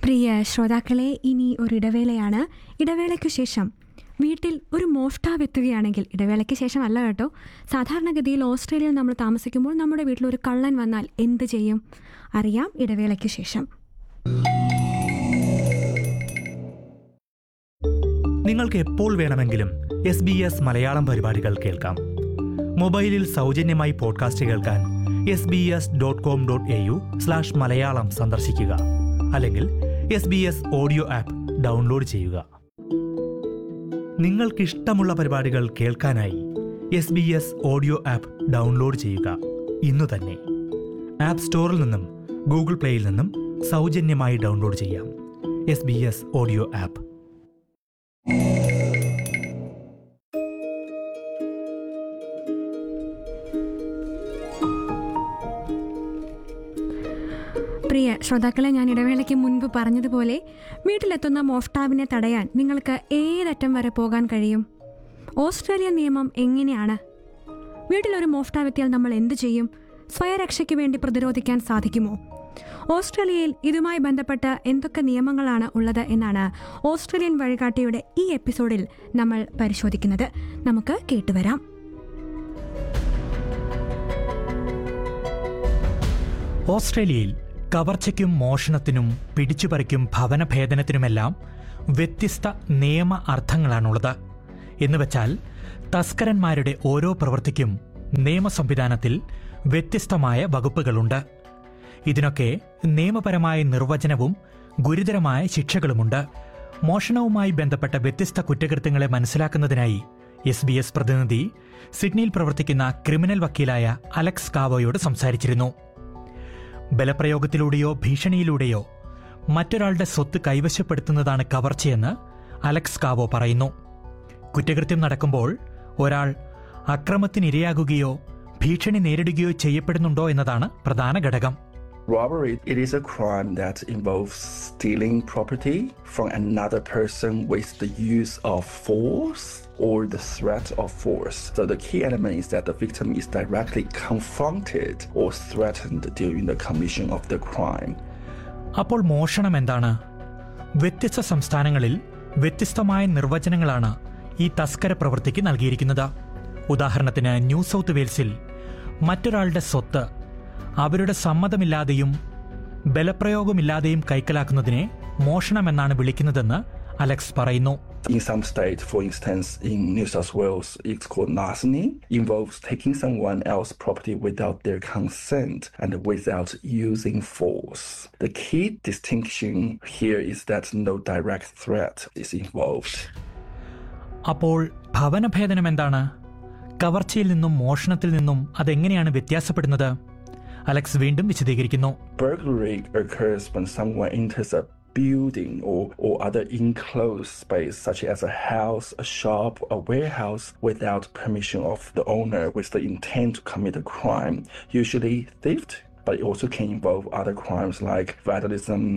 പ്രിയ ശ്രോതാക്കളെ ഇനി ഒരു ഇടവേളയാണ് ഇടവേളയ്ക്ക് ശേഷം വീട്ടിൽ ഒരു മോഷ്ടാവെത്തുകയാണെങ്കിൽ ഇടവേളയ്ക്ക് ശേഷം അല്ല കേട്ടോ സാധാരണഗതിയിൽ ഓസ്ട്രേലിയയിൽ നമ്മൾ താമസിക്കുമ്പോൾ നമ്മുടെ വീട്ടിൽ ഒരു കള്ളൻ വന്നാൽ എന്ത് ചെയ്യും അറിയാം ഇടവേളയ്ക്ക് ശേഷം നിങ്ങൾക്ക് എപ്പോൾ വേണമെങ്കിലും എസ് ബി എസ് മലയാളം പരിപാടികൾ കേൾക്കാം മൊബൈലിൽ സൗജന്യമായി പോഡ്കാസ്റ്റ് കേൾക്കാൻ S B S dot com dot A U slash Malayalam സന്ദർശിക്കുക അല്ലെങ്കിൽ S B S audio app download ചെയ്യുക നിങ്ങൾക്കിഷ്ടമുള്ള പരിപാടികൾ കേൾക്കാനായി S B S audio app download ചെയ്യുക ഇന്നു തന്നെ ആപ്പ് സ്റ്റോറിൽ നിന്നും ഗൂഗിൾ പ്ലേയിൽ നിന്നും സൗജന്യമായി ഡൗൺലോഡ് ചെയ്യാം S B S audio app പ്രിയ ശ്രോതാക്കളെ ഞാൻ ഇടവേളയ്ക്ക് മുൻപ് പറഞ്ഞതുപോലെ വീട്ടിലെത്തുന്ന മോഷ്ടാവിനെ തടയാൻ നിങ്ങൾക്ക് ഏതറ്റം വരെ പോകാൻ കഴിയും ഓസ്ട്രേലിയൻ നിയമം എങ്ങനെയാണ് വീട്ടിലൊരു മോഷ്ടാവെത്തിയാൽ നമ്മൾ എന്തു ചെയ്യും സ്വയരക്ഷയ്ക്ക് വേണ്ടി പ്രതിരോധിക്കാൻ സാധിക്കുമോ ഓസ്ട്രേലിയയിൽ ഇതുമായി ബന്ധപ്പെട്ട എന്തൊക്കെ നിയമങ്ങളാണ് ഉള്ളത് എന്നാണ് ഓസ്ട്രേലിയൻ വഴികാട്ടിയുടെ ഈ എപ്പിസോഡിൽ നമ്മൾ പരിശോധിക്കുന്നത് നമുക്ക് കേട്ടുവരാം ഓസ്ട്രേലിയയിൽ കവർച്ചയ്ക്കും മോഷണത്തിനും പിടിച്ചുപറിക്കും ഭവനഭേദനത്തിനുമെല്ലാം വ്യത്യസ്ത നിയമ അർത്ഥങ്ങളാണുള്ളത് എന്നുവെച്ചാൽ തസ്കരന്മാരുടെ ഓരോ പ്രവൃത്തിക്കും നിയമ സംവിധാനത്തിൽ വ്യത്യസ്തമായ വകുപ്പുകളുണ്ട് ഇതിനൊക്കെ നിയമപരമായ നിർവചനവും ഗുരുതരമായ ശിക്ഷകളുമുണ്ട് മോഷണവുമായി ബന്ധപ്പെട്ട വ്യത്യസ്ത കുറ്റകൃത്യങ്ങളെ മനസ്സിലാക്കുന്നതിനായി എസ് ബി എസ് പ്രതിനിധി സിഡ്നിയിൽ പ്രവർത്തിക്കുന്ന ക്രിമിനൽ വക്കീലായ അലക്സ് കാവോയോട് സംസാരിച്ചിരുന്നു ബലപ്രയോഗത്തിലൂടെയോ ഭീഷണിയിലൂടെയോ മറ്റൊരാളുടെ സ്വത്ത് കൈവശപ്പെടുത്തുന്നതാണ് കവർച്ചയെന്ന് അലക്സ് കാവോ പറയുന്നു കുറ്റകൃത്യം നടക്കുമ്പോൾ ഒരാൾ അക്രമത്തിനിരയാകുകയോ ഭീഷണി നേരിടുകയോ ചെയ്യപ്പെടുന്നുണ്ടോ എന്നതാണ് പ്രധാന ഘടകം Robbery, it is a crime that involves stealing property from another person with the use of force or the threat of force. So the key element is that the victim is directly confronted or threatened during the commission of the crime. അപ്പോൾ മോഷണം എന്താണ് വ്യത്യസ്ത സംസ്ഥാനങ്ങളിൽ വ്യത്യസ്തമായ നിർവചനങ്ങളാണ് ഈ തസ്കര പ്രവൃത്തിക്ക് നൽകിയിരിക്കുന്നത് ഉദാഹരണത്തിന് ന്യൂ സൗത്ത് വെയിൽസിൽ മറ്റൊരാളുടെ സ്വത്ത് അവരുടെ സമ്മതമില്ലാതെയും ബലപ്രയോഗമില്ലാതെയും കൈക്കലാക്കുന്നതിനെ മോഷണമെന്നാണ് വിളിക്കുന്നതെന്ന് അലക്സ് പറയുന്നു In some states, for instance, in New South Wales, it's called larceny, involves taking someone else's property without their consent and without using force. The key distinction here is that no direct threat is involved. അപ്പോൾ ഭവനഭേദനം എന്താണ് കവർച്ചയിൽ നിന്നും മോഷണത്തിൽ നിന്നും അതെങ്ങനെയാണ് വ്യത്യാസപ്പെടുന്നത് Alex വീണ്ടും വിശദീകരിക്കുന്നു Burglary occurs when someone enters a building or, or other enclosed space, such as a house, a shop, a warehouse, without permission of the owner with the intent to commit a crime, usually theft. But it also can involve other crimes like vandalism,